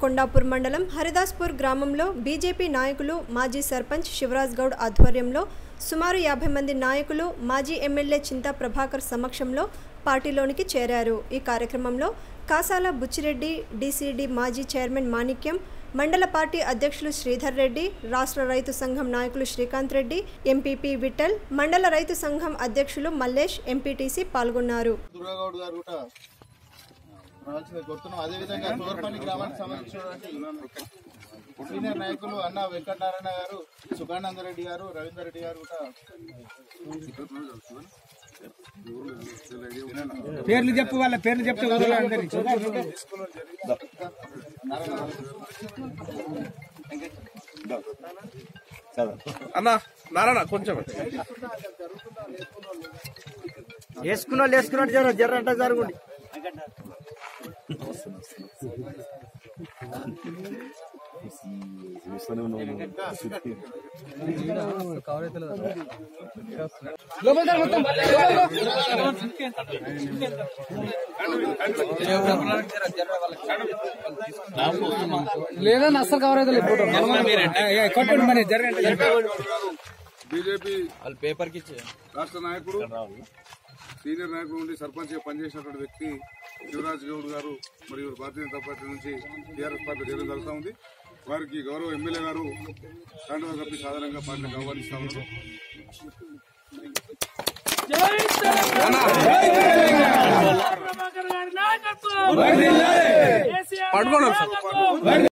కొండాపూర్ మండలం హరిదాస్పూర్ గ్రామంలో బీజేపీ నాయకులు మాజీ సర్పంచ్ శివరాజ్ గౌడ్ ఆధ్వర్యంలో సుమారు యాభై మంది నాయకులు మాజీ ఎమ్మెల్యే చింతా ప్రభాకర్ సమక్షంలో పార్టీలోనికి చేరారు ఈ కార్యక్రమంలో కాసాల బుచ్చిరెడ్డి డీసీడీ మాజీ చైర్మన్ మాణిక్యం మండల పార్టీ అధ్యక్షులు శ్రీధర్ రెడ్డి రాష్ట్ర రైతు సంఘం నాయకులు శ్రీకాంత్ రెడ్డి ఎంపీపీ విఠల్ మండల రైతు సంఘం అధ్యక్షులు మల్లేష్ ఎంపీటీసీ పాల్గొన్నారు దుర్గాగౌడ్ గారు కూడా రావాల్సింది కోరుతున్నాం అదేవిధంగా తోర్పల్లి గ్రామానికి సంబంధించినటువంటి సీనియర్ నాయకులు అన్న వెంకటనారాయణ గారు సుఖానందరెడ్డి గారు రవీందర్ రెడ్డి గారు కూడా పేర్లు చెప్పు వాళ్ళ పేర్లు చెప్తే వదలు అందరికి అన్న నారాయణ కొంచెం వేసుకున్న వాళ్ళు వేసుకున్నట్టు జర జర అంటే జరుగుండి లేదని అస్సలు కవర్ అయితే కొట్టండి మరి జరగండి బీజేపీ రాష్ట్ర నాయకుడు సీనియర్ నాయకుడు నుండి సర్పంచ్ గా పనిచేసినటువంటి వ్యక్తి శివరాజ్ గౌడ్ గారు మరియు భారతీయ జనతా పార్టీ నుంచి టీఆర్ఎస్ పార్టీ చేరడం జరుగుతూ ఉంది వారికి గౌరవ ఎమ్మెల్యే గారు కండువా కప్పి సాధారణంగా పార్టీకి ఆహ్వానిస్తా ఉన్నారు ప్రభాకర్ గారి నాయకత్వం కేసీఆర్ నాయకత్వం